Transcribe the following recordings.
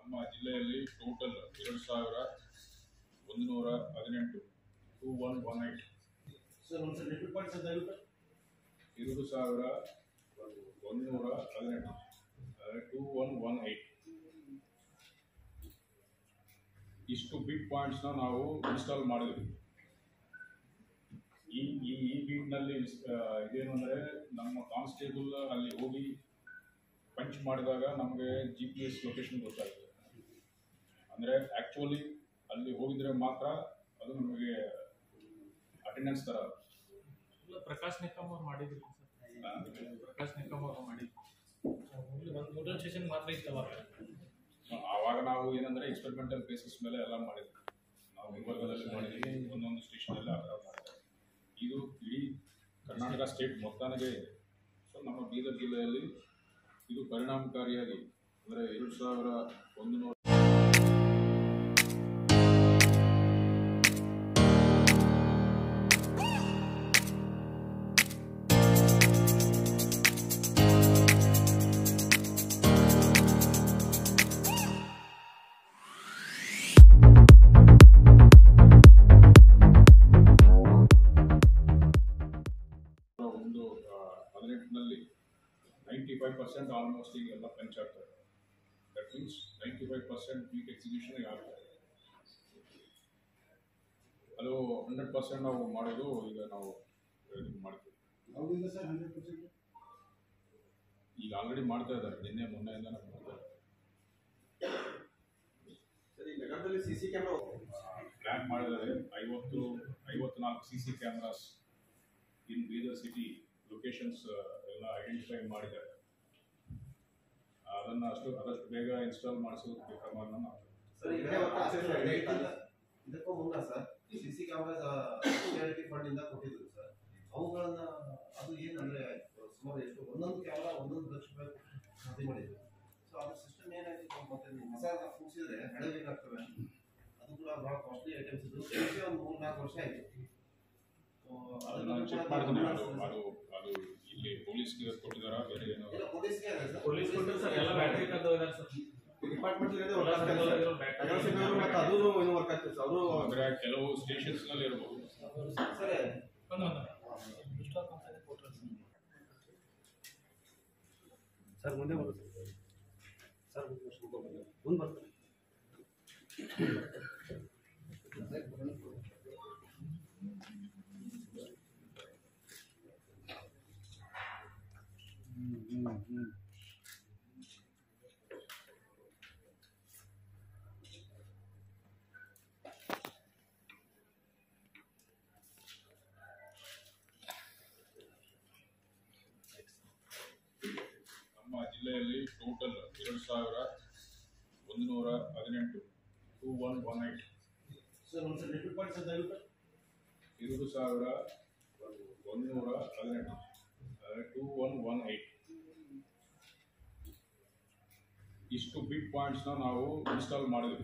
ನಮ್ಮ ಜಿಲ್ಲೆಯಲ್ಲಿ ಟೋಟಲ್ ಎರಡು ಸಾವಿರ ಒಂದು ನೂರ ಹದಿನೆಂಟು two one one eight sir ಒಂದು ಸರ್ ರಿಪೀಟ್ ಮಾಡಿ ಸರ್ ದಯವಿಟ್ಟು ಎರಡು ಸಾವಿರ ಒಂದು ನೂರ ಹದಿನೆಂಟು ಟೂ ಒನ್ ಒನ್ ಏಯ್ಟ್ ಇಷ್ಟು ಬಿಗ್ ಪಾಯಿಂಟ್ಸ್ನ ನಾವು ಇನ್ಸ್ಟಾಲ್ ಮಾಡಿದ್ವಿ ಈ ಈ ಈ ಬೀಟ್ನಲ್ಲಿ ಇದೇನು ಅಂದರೆ ನಮ್ಮ ಕಾನ್ಸ್ಟೇಬಲ್ ಅಲ್ಲಿ ಹೋಗಿ ಪಂಚ್ ಮಾಡಿದಾಗ ನಮಗೆ ಜಿ ಪಿ ಎಸ್ ಲೊಕೇಶನ್ ಗೊತ್ತಾಗ್ತದೆ ಅಂದರೆ ಆ್ಯಕ್ಚುಲಿ ಅಲ್ಲಿ ಹೋಗಿದ್ರೆ ಮಾತ್ರ ಅದು ನಮಗೆ ಅಟೆಂಡೆನ್ಸ್ ಥರ ಇಲ್ಲ ಪ್ರಕಾಶ್ ನಿಕಮ್ ಅವ್ರು ಮಾಡಿದ್ರು ಸರ್ ಪ್ರಕಾಶ್ ನಿಕಮ್ ಅವರು ಮಾಡಿದ್ರು ಓನ್ಲಿ ಒಂದು ನೋಟಿಫಿಕೇಶನ್ ಸ್ಟೇಷನ್ ಮಾತ್ರ ಇತ್ತು ಅವಾಗ ಆವಾಗ ನಾವು ಏನಂದರೆ ಎಕ್ಸ್ಪೆರಿಮೆಂಟಲ್ ಬೇಸಿಸ್ ಮೇಲೆ ಎಲ್ಲ ಮಾಡಿದ್ವಿ ನಾವು ಗುಲ್ಬರ್ಗದಲ್ಲಿ ಮಾಡಿದ್ವಿ ಒಂದೊಂದು ಸ್ಟೇಷನಲ್ಲಿ ಆ ಥರ ಮಾಡಿದ್ವಿ ಇದು ಇಡೀ ಕರ್ನಾಟಕ ಸ್ಟೇಟ್ ಮೊತ್ತನಿಗೆ ಇದೆ ಸೊ ನಮ್ಮ ಬೀದರ್ ಜಿಲ್ಲೆಯಲ್ಲಿ ಇದು ಪರಿಣಾಮಕಾರಿಯಾಗಿ ಅಂದರೆ ಎರಡು ಸಾವಿರ ಒಂದು ನೂರ ಒಂದು ಆ, ಹದಿನೆಂಟರಲ್ಲಿ ನೈಂಟಿ ಫೈವ್ ಪರ್ಸೆಂಟ್ ಆಲ್ಮೋಸ್ಟ್ ಈಗ ಎಲ್ಲ ಪಂಚ್ ಆಗ್ತದೆ that means ninety five percent quick execution ಆಗ್ತದೆ ಅದು ಹಂಡ್ರೆಡ್ ಪರ್ಸೆಂಟ್ ನಾವು ಮಾಡೋದು ಈಗ ನಾವು ಇದು ಮಾಡ್ತೀವಿ ಹೌದಿಲ್ಲ ಸರ್ ಹಂಡ್ರೆಡ್ ಪರ್ಸೆಂಟ್ ಈಗ ಆಲ್ರೆಡಿ ಮಾಡ್ತಾ ಇದ್ದಾರೆ ನಿನ್ನೆ ಮೊನ್ನೆಯಿಂದ ಮಾಡ್ತಾ ಇದ್ದಾರೆ ಸರ್ ಈ ನಗರದಲ್ಲಿ ಸಿ ಸಿ ಕ್ಯಾಮ್ರಾ ಪ್ಲ್ಯಾನ್ ಮಾಡಿದ್ದಾರೆ ಐವತ್ತು ಐವತ್ನಾಲ್ಕು C C cameras in Bidar city locations ಎಲ್ಲ ಐಡೆಂಟಿಫೈ ಮಾಡಿದ್ದಾರೆ ಅದನ್ನು ಅಷ್ಟು ಆದಷ್ಟು ಬೇಗ ಇನ್ಸ್ಟಾಲ್ ಮಾಡಿಸೋದಕ್ಕೆ ಕ್ರಮವನ್ನು ನಾವು ಸರ್ ಈಗ ಇದಕ್ಕೂ ಮುನ್ನ sir C C cameras security fund ಇಂದ ಕೊಟ್ಟಿದ್ರು ಸರ್ ಅವುಗಳನ್ನ ಅದು ಏನಂದ್ರೆ ಸುಮಾರು ಎಷ್ಟು ಒಂದೊಂದು ಕ್ಯಾಮ್ರಾ ಒಂದೊಂದು ಲಕ್ಷ ರೂಪಾಯಿ ಖರೀದಿ ಮಾಡಿದ್ರು ಸೊ ಅದ್ರ ಸಿಸ್ಟಮ್ ಏನಾಯ್ತು ಮತ್ತೆ ನೀವು ಹೊಸ ಕೂಸಿದ್ರೆ ಹಳೆಬೇಕಾಗ್ತವೆ ಅದು ಕೂಡ ಬಹಳ ಕಾಸ್ಟ್ಲಿ ಐಟಮ್ಸ್ ಇದು ಸೇರಿಸಿ ಒಂದು ಮೂರು ನಾಲ್ಕು ವರ್ಷ ಆಯ್ತು So, ಅದನ್ನು ಅದನ್ನ ಚೆಕ್ ಕೂಡ ಮಾಡ್ತೀನಿ ಅದು ಗಮನ ಅದು ಅದು ಇಲ್ಲಿ ಪೊಲೀಸ್ಗೆ ಕೊಟ್ಟಿದ್ದಾರಾ ಬೇರೆ ಏನೋ ಇಲ್ಲ, ಪೊಲೀಸ್ಗೆ ಅದೇ ಸರ್. ಪೊಲೀಸ್ ಕೊಟ್ಟರು ಸರ್ ಎಲ್ಲ ಬ್ಯಾಟ್ರಿ ಕದ್ದು ಇದಾರೆ ಸರ್ ಡಿಪಾರ್ಟ್ಮೆಂಟ್ ಬ್ಯಾಟ್ರಿ ಅದು ಇನ್ನೂ ವರ್ಕ್ ಆಗ್ತದೆ ಸರ್ ಅವರು ಅಂದರೆ ಕೆಲವು ಸ್ಟೇಷನ್ಸ್ನಲ್ಲಿ ಇರ್ಬೋದು ಸರ್ ಒಂದು ಒಂದು ಸರ್ ಮುಂದೆ ಬರುತ್ತೆ ಸರ್ ಮುಂದೆ ಬರ್ತಾರೆ ನಮ್ಮ ಜಿಲ್ಲೆಯಲ್ಲಿ ಟೋಟಲ್ ಎರಡು ಸಾವಿರ ಒಂದು ನೂರ ಹದಿನೆಂಟು two one one eight sir ಒಂದು ಸರ್ ರಿಪೀಟ್ ಮಾಡಿ ಸರ್ ದಯವಿಟ್ಟು ಎರಡು ಸಾವಿರ ಒಂದು ನೂರ ಹದಿನೆಂಟು ಟೂ ಒನ್ ಒನ್ ಏಯ್ಟ್ ಇಷ್ಟು ಬಿಗ್ ಪಾಯಿಂಟ್ಸ್ನ ನಾವು ಇನ್ಸ್ಟಾಲ್ ಮಾಡಿದ್ವಿ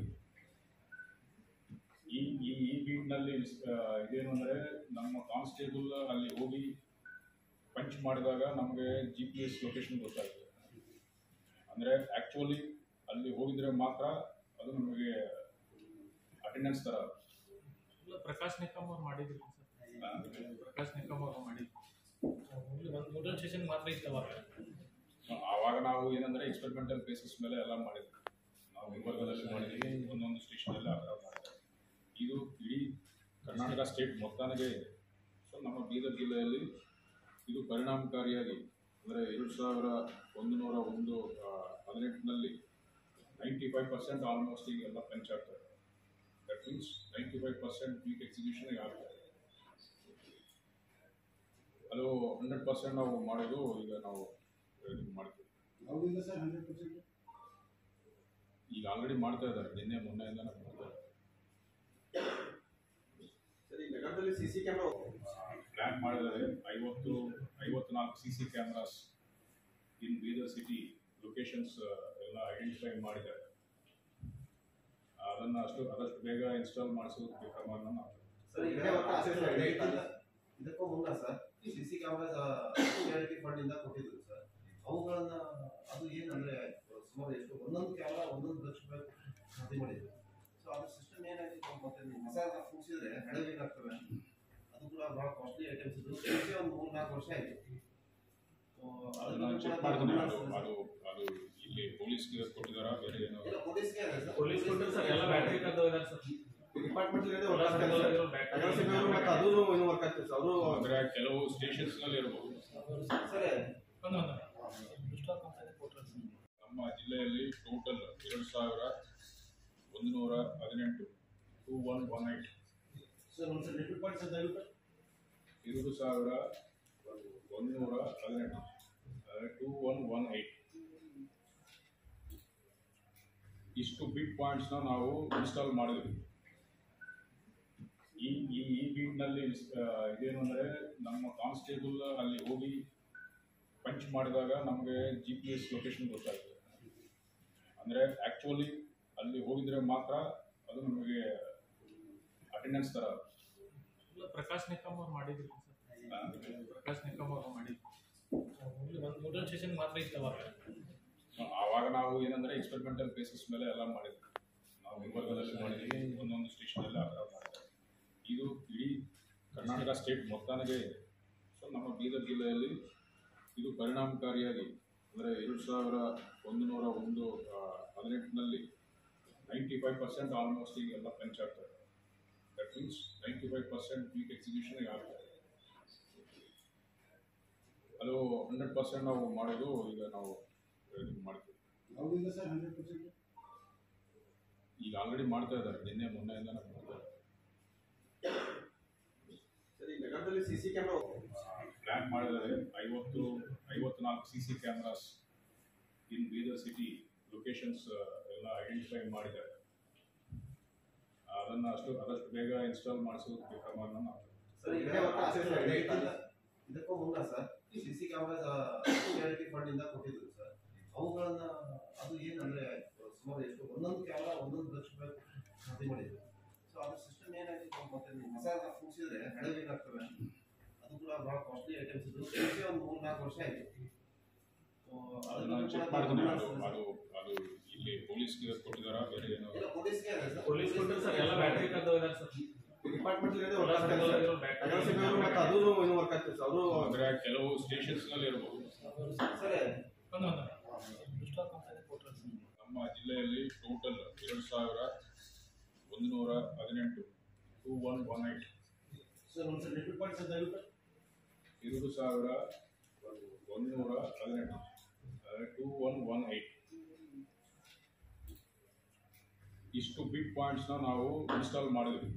ಈ ಈ ಈ ಬೀಟ್ನಲ್ಲಿ ಇದೇನು ಅಂದರೆ ನಮ್ಮ ಕಾನ್ಸ್ಟೇಬಲ್ ಅಲ್ಲಿ ಹೋಗಿ ಪಂಚ್ ಮಾಡಿದಾಗ ನಮಗೆ ಜಿ ಪಿ ಎಸ್ ಲೊಕೇಶನ್ ಗೊತ್ತಾಗ್ತದೆ ಅಂದರೆ ಆ್ಯಕ್ಚುಲಿ ಅಲ್ಲಿ ಹೋಗಿದ್ರೆ ಮಾತ್ರ ಅದು ನಮಗೆ ಅಟೆಂಡೆನ್ಸ್ ಥರ ಇಲ್ಲ ಪ್ರಕಾಶ್ ನಿಕಮ್ ಅವ್ರು ಮಾಡಿದ್ರು ಸರ್ ಪ್ರಕಾಶ್ ನಿಕಮ್ ಅವರು ಮಾಡಿದ್ರು ಓನ್ಲಿ ಒಂದು ನೋಟಿಫಿಕೇಶನ್ ಸ್ಟೇಷನ್ ಮಾತ್ರ ಇತ್ತು ಅವಾಗ ಆವಾಗ ನಾವು ಏನಂದರೆ ಎಕ್ಸ್ಪೆರಿಮೆಂಟಲ್ ಬೇಸಿಸ್ ಮೇಲೆ ಎಲ್ಲ ಮಾಡಿದ್ವಿ ನಾವು ಗುಲ್ಬರ್ಗದಲ್ಲಿ ಮಾಡಿದ್ವಿ ಒಂದೊಂದು ಸ್ಟೇಷನಲ್ಲಿ ಆ ಥರ ಮಾಡಿದ್ವಿ ಇದು ಇಡೀ ಕರ್ನಾಟಕ ಸ್ಟೇಟ್ ಮೊತ್ತನಿಗೆ ಇದೆ ಸೊ ನಮ್ಮ ಬೀದರ್ ಜಿಲ್ಲೆಯಲ್ಲಿ ಇದು ಪರಿಣಾಮಕಾರಿಯಾಗಿ ಅಂದರೆ ಎರಡು ಸಾವಿರ ಒಂದು ನೂರ ಒಂದು ಆ, ಹದಿನೆಂಟರಲ್ಲಿ ನೈಂಟಿ ಫೈವ್ ಪರ್ಸೆಂಟ್ ಆಲ್ಮೋಸ್ಟ್ ಈಗ ಎಲ್ಲ ಪಂಚ್ ಆಗ್ತದೆ that means ninety five percent quick execution ಆಗ್ತದೆ ಅದು ಹಂಡ್ರೆಡ್ ಪರ್ಸೆಂಟ್ ನಾವು ಮಾಡೋದು ಈಗ ನಾವು ಇದು ಮಾಡ್ತೀವಿ ಹೌದಿಲ್ಲ ಸರ್ ಹಂಡ್ರೆಡ್ ಪರ್ಸೆಂಟ್ ಈಗ ಆಲ್ರೆಡಿ ಮಾಡ್ತಾ ಇದ್ದಾರೆ ನಿನ್ನೆ ಮೊನ್ನೆಯಿಂದ ಮಾಡ್ತಾ ಇದ್ದಾರೆ ಸರ್ ಈ ನಗರದಲ್ಲಿ ಸಿ ಸಿ ಕ್ಯಾಮ್ರಾ ಪ್ಲ್ಯಾನ್ ಮಾಡಿದ್ದಾರೆ ಐವತ್ತು ಐವತ್ನಾಲ್ಕು C C cameras in Bidar city locations ಎಲ್ಲ ಐಡೆಂಟಿಫೈ ಮಾಡಿದ್ದಾರೆ ಅದನ್ನು ಅಷ್ಟು ಆದಷ್ಟು ಬೇಗ ಇನ್ಸ್ಟಾಲ್ ಮಾಡಿಸೋದಕ್ಕೆ ಕ್ರಮವನ್ನು ನಾವು ಸರ್ ಈಗ ಇದಕ್ಕೂ ಮುನ್ನ sir C C cameras security fund ಇಂದ ಕೊಟ್ಟಿದ್ರು ಸರ್ ಅವುಗಳನ್ನ ಅದು ಏನಂದ್ರೆ ಸುಮಾರು ಎಷ್ಟು ಒಂದೊಂದು ಕ್ಯಾಮ್ರಾ ಒಂದೊಂದು ಲಕ್ಷ ರೂಪಾಯಿ ವರದಿ ಮಾಡಿದ್ರು ಸೊ ಅದ್ರ ಸಿಸ್ಟಮ್ ಏನಾಗಿದೆ ಮತ್ತೆ ನೀವು ಹೊಸ ಕುಸಿದ್ರೆ ಹಳೆವೇನಾಗ್ತವೆ ಅದು ಕೂಡ ಬಹಳ ಕಾಸ್ಟ್ಲಿ ಐಟಮ್ಸ್ ಇದು ಕುಡ್ಸಿ ಒಂದು ಮೂರು ನಾಲ್ಕು ವರ್ಷ ಆಯ್ತು So, ಅದನ್ನ ಅದನ್ನ ಚೆಕ್ ಕೂಡ ಮಾಡ್ತೀನಿ ಅದು ಗಮನ ಅದು ಅದು ಇಲ್ಲಿ ಪೊಲೀಸ್ಗೆ ಕೊಟ್ಟಿದಾರಾ ಬೇರೆ ಏನೋ ಇಲ್ಲ ಪೊಲೀಸ್ಗೆ ಅದೇ ಸರ್ ಪೊಲೀಸ್ ಕೊಟ್ಟರು ಸರ್ ಎಲ್ಲ ಬ್ಯಾಟ್ರಿ ಕದ್ದು ಇದಾರೆ ಸರ್ ಡಿಪಾರ್ಟ್ಮೆಂಟ್ ಬ್ಯಾಟ್ರಿ ಮತ್ತೆ ಅದು ಏನು ವರ್ಕ್ ಆಗ್ತದೆ ಸರ್ ಅವರು ಅಂದ್ರೆ ಕೆಲವು ಸ್ಟೇಷನ್ಸ್ ನಲ್ಲಿ ಇರಬಹುದು ಸರ್ ಒಂದು ಒಂದು ನಮ್ಮ ಜಿಲ್ಲೆಯಲ್ಲಿ ಟೋಟಲ್ ಎರಡು ಸಾವಿರ ಒಂದು ನೂರ ಹದಿನೆಂಟು two one one eight sir ಒಂದ್ಸಲ ರಿಪೀಟ್ ಮಾಡಿ ಸರ್ ದಯವಿಟ್ಟು ಎರಡು ಸಾವಿರ ಒಂದು ನೂರ ಹದಿನೆಂಟು ಟೂ ಒನ್ ಒನ್ ಏಟ್ ಇಷ್ಟು ಬಿಗ್ ಪಾಯಿಂಟ್ಸ್ನ ನಾವು ಇನ್ಸ್ಟಾಲ್ ಮಾಡಿದ್ವಿ ಈ ಈ ಈ ಬೀಟ್ನಲ್ಲಿ ಇದೇನು ಅಂದರೆ ನಮ್ಮ ಕಾನ್ಸ್ಟೇಬಲ್ ಅಲ್ಲಿ ಹೋಗಿ ಪಂಚ್ ಮಾಡಿದಾಗ ನಮಗೆ ಜಿ ಪಿ ಎಸ್ ಲೊಕೇಶನ್ ಗೊತ್ತಾಗ್ತದೆ ಅಂದರೆ ಆ್ಯಕ್ಚುಲಿ ಅಲ್ಲಿ ಹೋಗಿದ್ರೆ ಮಾತ್ರ ಅದು ನಮಗೆ ಅಟೆಂಡೆನ್ಸ್ ಥರ ಇಲ್ಲ ಪ್ರಕಾಶ್ ನಿಕಮ್ ಅವ್ರು ಮಾಡಿದ್ರು ಸರ್ ಪ್ರಕಾಶ್ ನಿಕಮ್ ಅವರು ಮಾಡಿದ್ರು ಒಂದು ಮೋಟರ್ ಸ್ಟೇಷನ್ ಮಾತ್ರ ಇತ್ತು ಅವಾಗ ಆವಾಗ ನಾವು ಏನಂದ್ರೆ ಎಕ್ಸ್ಪೆರಿಮೆಂಟಲ್ ಬೇಸಿಸ್ ಮೇಲೆ ಎಲ್ಲ ಮಾಡಿದ್ವಿ ನಾವು ಗುಲ್ಬರ್ಗದಲ್ಲಿ ಮಾಡಿದ್ವಿ ಒಂದೊಂದು ಸ್ಟೇಷನಲ್ಲಿ ಆ ಥರ ಮಾಡಿದ್ವಿ ಇದು ಇಡೀ ಕರ್ನಾಟಕ ಸ್ಟೇಟ್ ಮೊತ್ತನಿಗೆ ಇದೆ ಸೊ ನಮ್ಮ ಬೀದರ್ ಜಿಲ್ಲೆಯಲ್ಲಿ ಇದು ಪರಿಣಾಮಕಾರಿಯಾಗಿ ಅಂದರೆ ಎರಡು ಸಾವಿರ ಒಂದು ನೂರ ಒಂದು ಆ, ಹದಿನೆಂಟರಲ್ಲಿ ನೈಂಟಿ ಫೈವ್ ಪರ್ಸೆಂಟ್ ಆಲ್ಮೋಸ್ಟ್ ಈಗ ಎಲ್ಲ ಪಂಚ್ ಆಗ್ತದೆ that means ninety five percent quick execution ಆಗ್ತದೆ ಅದು ಹಂಡ್ರೆಡ್ ಪರ್ಸೆಂಟ್ ನಾವು ಮಾಡೋದು ಈಗ ನಾವು ಇದು ಮಾಡ್ತೀವಿ ಯಾವಾಗಿಂದ ಸರ್ ಹಂಡ್ರೆಡ್ ಪರ್ಸೆಂಟ್ ಈಗ ಆಲ್ರೆಡಿ ಮಾಡ್ತಾ ಇದ್ದಾರೆ ನಿನ್ನೆ ಮೊನ್ನೆಯಿಂದ ನಾವು ಮಾಡ್ತಾ ಇದ್ದಾರೆ ಸರ್ ಈ ನಗರದಲ್ಲಿ ಸಿ ಸಿ ಕ್ಯಾಮ್ರಾ ಪ್ಲ್ಯಾನ್ ಮಾಡಿದ್ದಾರೆ ಐವತ್ತು ಐವತ್ನಾಲ್ಕು C C cameras in Bidar city locations ಎಲ್ಲ ಐಡೆಂಟಿಫೈ ಮಾಡಿದ್ದಾರೆ ಅದನ್ನು ಅಷ್ಟು ಆದಷ್ಟು ಬೇಗ ಇನ್ಸ್ಟಾಲ್ ಮಾಡಿಸೋದಕ್ಕೆ ಕ್ರಮವನ್ನು ನಾವು ಸರ್ ಈಗ ಇದಕ್ಕಿಂತ- ಇದಕ್ಕೂ ಮುನ್ನ sir C C camera security fund ಇಂದ ಕೊಟ್ಟಿದ್ರು ಸರ್ ಅವುಗಳನ್ನ ಅದು ಏನಂದ್ರೆ ಸುಮಾರು ಎಷ್ಟು ಒಂದೊಂದು ಕ್ಯಾಮ್ರಾ ಒಂದೊಂದು ಲಕ್ಷ ರೂಪಾಯಿ ಖರೀದಿ ಮಾಡಿದ್ರು ಸೊ ಅದ್ರ ಸಿಸ್ಟಮ್ ಏನಾಗಿದೆ ಮತ್ತೆ ನೀವು ಹೊಸ ಕುಸಿದ್ರೆ ಹಳೆವೇನಾಗ್ತವೆ ಅದು ಕೂಡ ಬಹಳ ಕಾಸ್ಟ್ಲಿ ಐಟಮ್ಸ್ ಇದು ಕುಡ್ಸಿ ಒಂದು ಮೂರು ನಾಲ್ಕು ವರ್ಷ ಆಯ್ತು So, ಅದನ್ನು ಅದನ್ನ ಚೆಕ್ ಕೂಡ ಮಾಡ್ತೀನಿ ಗಮನ ಅದು ಹರಿಸ್ತಾರೆ. ಅದು ಅದು ಇಲ್ಲಿ ಪೊಲೀಸ್ಗೆ ಕೊಟ್ಟಿದ್ದಾರಾ ಬೇರೆ ಏನೋ ಇಲ್ಲ ಪೊಲೀಸ್ಗೆ ಅದೇ ಸರ್ ಪೊಲೀಸ್ ಕೊಟ್ಟರು ಸರ್ ಎಲ್ಲ ಬ್ಯಾಟ್ರಿ ಕದ್ದು ಇದಾರೆ ಸರ್ ಡಿಪಾರ್ಟ್ಮೆಂಟ್ ಬ್ಯಾಟ್ರಿ ಮತ್ತೆ ಅದು ಏನು ವರ್ಕ್ ಆಗ್ತದೆ ಸರ್ ಅವರು ಅಂದರೆ ಕೆಲವು ಸ್ಟೇಷನ್ಸ್ ನಲ್ಲಿ ಇರಬಹುದು ಸರ್ ಒಂದು ಒಂದು ನಮ್ಮ ಜಿಲ್ಲೆಯಲ್ಲಿ ಟೋಟಲ್ ಎರಡು ಸಾವಿರ ಒಂದು ನೂರ ಹದಿನೆಂಟು two one one eight sir ಒಂದ್ಸಲ ರಿಪೀಟ್ ಮಾಡಿ ಸರ್ ದಯವಿಟ್ಟು ಎರಡು ಸಾವಿರ ಒಂದು ನೂರ ಹದಿನೆಂಟು ಟೂ ಒನ್ ಒನ್ ಏಟ್ ಇಷ್ಟು ಬಿಗ್ ಪಾಯಿಂಟ್ಸ್ನ ನಾವು ಇನ್ಸ್ಟಾಲ್ ಮಾಡಿದ್ವಿ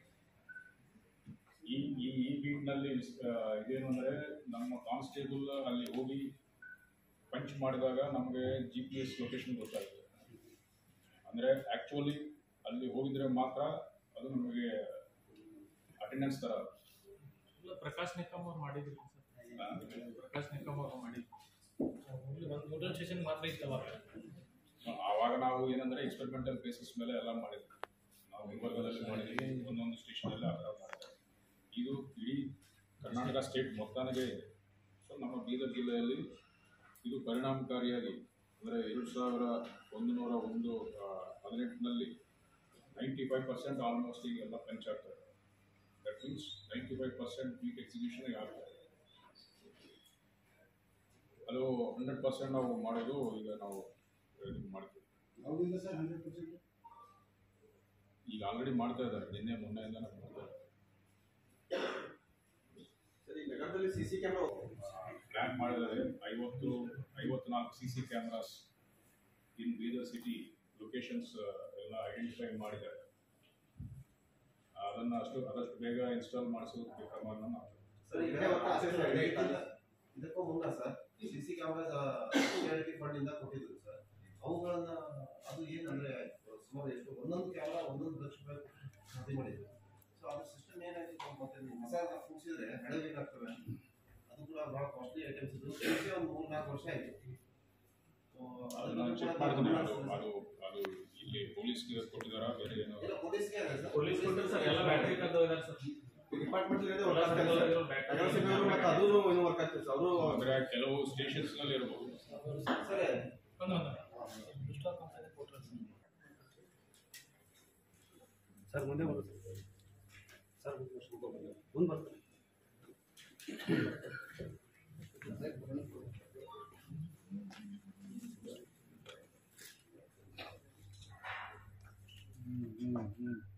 ಈ ಈ ಈ ಬೀಟ್ನಲ್ಲಿ ಇದೇನು ಅಂದರೆ ನಮ್ಮ ಕಾನ್ಸ್ಟೇಬಲ್ ಅಲ್ಲಿ ಹೋಗಿ ಪಂಚ್ ಮಾಡಿದಾಗ ನಮಗೆ ಜಿ ಪಿ ಎಸ್ ಲೊಕೇಶನ್ ಗೊತ್ತಾಗ್ತದೆ ಅಂದರೆ ಆ್ಯಕ್ಚುಲಿ ಅಲ್ಲಿ ಹೋಗಿದ್ರೆ ಮಾತ್ರ ಅದು ನಮಗೆ ಅಟೆಂಡೆನ್ಸ್ ಥರ ಇಲ್ಲ ಪ್ರಕಾಶ್ ನಿಕಮ್ ಅವ್ರು ಮಾಡಿದ್ರು ಸರ್ ಪ್ರಕಾಶ್ ನಿಕಮ್ ಅವರು ಮಾಡಿದ್ರು ಒಂದು ಮೋಟರ್ ಸ್ಟೇಷನ್ ಮಾತ್ರ ಇತ್ತು ಅವಾಗ ಆವಾಗ ನಾವು ಏನಂದ್ರೆ ಎಕ್ಸ್ಪೆರಿಮೆಂಟಲ್ ಬೇಸಿಸ್ ಮೇಲೆ ಎಲ್ಲ ಮಾಡಿದ್ವಿ ನಾವು ಗುಲ್ಬರ್ಗದಲ್ಲಿ ಮಾಡಿದ್ವಿ ಒಂದೊಂದು ಸ್ಟೇಷನಲ್ಲಿ ಆ ಥರ ಮಾಡಿದ್ವಿ ಇದು ಇಡೀ ಕರ್ನಾಟಕ ಸ್ಟೇಟ್ ಮೊತ್ತನಿಗೆ ಇದೆ ಸೊ ನಮ್ಮ ಬೀದರ್ ಜಿಲ್ಲೆಯಲ್ಲಿ ಇದು ಪರಿಣಾಮಕಾರಿಯಾಗಿ ಅಂದರೆ ಎರಡು ಸಾವಿರ ಒಂದು ನೂರ ಒಂದು ಆ, ಹದಿನೆಂಟರಲ್ಲಿ ನೈಂಟಿ ಫೈವ್ ಪರ್ಸೆಂಟ್ ಆಲ್ಮೋಸ್ಟ್ ಈಗ ಎಲ್ಲ ಪಂಚ್ ಆಗ್ತದೆ that means ninety five percent quick execution ಆಗ್ತದೆ ಅದು ಹಂಡ್ರೆಡ್ ಪರ್ಸೆಂಟ್ ನಾವು ಮಾಡೋದು ಈಗ ನಾವು ಇದು ಮಾಡ್ತೀವಿ ಯಾವಾಗಿಂದ ಸರ್ ಹಂಡ್ರೆಡ್ ಪರ್ಸೆಂಟ್ ಈಗ ಆಲ್ರೆಡಿ ಮಾಡ್ತಾ ಇದ್ದಾರೆ ನಿನ್ನೆ ಮೊನ್ನೆಯಿಂದ ನಾವು ಮಾಡ್ತಾ ಇದ್ದಾರೆ ಸರ್ ಈ ನಗರದಲ್ಲಿ ಸಿ ಸಿ ಕ್ಯಾಮ್ರಾ ಪ್ಲ್ಯಾನ್ ಮಾಡಿದ್ದಾರೆ ಐವತ್ತು ಐವತ್ನಾಲ್ಕು C C cameras in Bidar city locations ಎಲ್ಲ ಐಡೆಂಟಿಫೈ ಮಾಡಿದ್ದಾರೆ ಅದನ್ನು ಅಷ್ಟು ಆದಷ್ಟು ಬೇಗ ಇನ್ಸ್ಟಾಲ್ ಮಾಡಿಸೋದಕ್ಕೆ ಕ್ರಮವನ್ನು ನಾವು ಸರ್ ಈಗ ಇದಕ್ಕಿಂತ- ಇದಕ್ಕೂ ಮುನ್ನ sir C C camera security fund ಇಂದ ಕೊಟ್ಟಿದ್ರು ಸರ್ ಅವುಗಳನ್ನ ಅದು ಏನಂದ್ರೆ ಸುಮಾರು ಎಷ್ಟು ಒಂದೊಂದು ಕ್ಯಾಮ್ರಾ ಒಂದೊಂದು ಲಕ್ಷ ರೂಪಾಯಿ ಖರೀದಿ ಮಾಡಿದ್ರು ಸೊ ಅದ್ರ ಸಿಸ್ಟಮ್ ಏನಾಗಿದೆ ಮತ್ತೆ ನೀವು ಹೊಸ ಕುಸಿದ್ರೆ ಹಳೆವೇನಾಗ್ತವೆ ಅದು ಕೂಡ ಬಹಳ ಕಾಸ್ಟ್ಲಿ ಐಟಮ್ಸ್ ಇದು ಕುಡ್ಸಿ ಒಂದು ಮೂರು ನಾಲ್ಕು ವರ್ಷ ಆಯ್ತು So, ಅದನ್ನು ಅದನ್ನ ಚೆಕ್ ಕೂಡ ಮಾಡ್ತೀನಿ ಗಮನ ಅದು ಹರಿಸ್ತಾರೆ. ಅದು ಅದು ಇಲ್ಲಿ ಪೊಲೀಸ್ಗೆ ಕೊಟ್ಟಿದ್ದಾರಾ ಬೇರೆ ಏನೋ ಇಲ್ಲ ಪೊಲೀಸ್ಗೆ ಅದೇ ಸರ್ ಪೊಲೀಸ್ ಕೊಟ್ಟರು ಸರ್ ಎಲ್ಲ ಬ್ಯಾಟ್ರಿ ಕದ್ದು ಇದಾರೆ ಸರ್ ಡಿಪಾರ್ಟ್ಮೆಂಟ್ ಬ್ಯಾಟ್ರಿ ಮತ್ತೆ ಅದು ಏನು ವರ್ಕ್ ಆಗ್ತದೆ ಸರ್ ಅವರು ಅಂದರೆ ಕೆಲವು ಸ್ಟೇಷನ್ಸ್ ನಲ್ಲಿ ಇರಬಹುದು ಸರ್ ಒಂದು ಒಂದು ಸರ್ ಮುಂದೆ ಬರುತ್ತೆ ಸರ್ ಮುಂದೆ ಬರ್ತಾರೆ ಹ್ಮ್ ಹ್ಮ್ ಹ್ಮ್